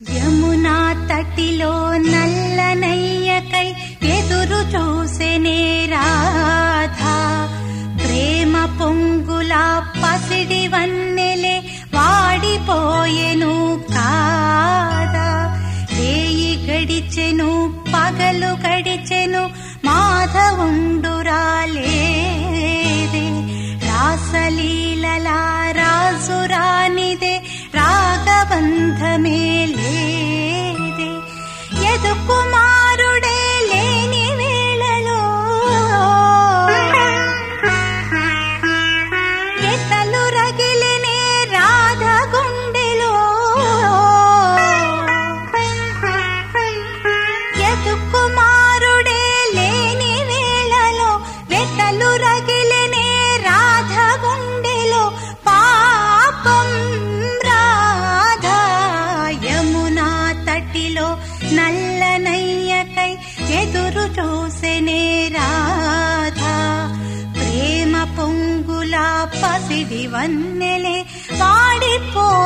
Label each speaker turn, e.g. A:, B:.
A: యమునా తటిలో నల్లనయ్యకై ఎదురు చూసెనే రాధా ప్రేమ పొంగుల పసిడి వన్నెలే వాడిపోయెను కాదా వేయి గడిచెను పగలు గడిచెను మాధవుండురాలేదే రాసలీలల రాసురానిదే రాగబంధమే లేదే ఎదు కుమారుడే లేని వేళలో ఎతలు రగిలినే రాధ గుండెలో ఎదు కుమారుడే లేని వేళలో వెతలు రగిలినే రాధ గుండెలో పాపం రాధా యమునా తటిలో నల్లనయ్యకై ఎదురు చూసెనే రాధా ప్రేమ పొంగుల పసిడి వన్నెలే వాడిపో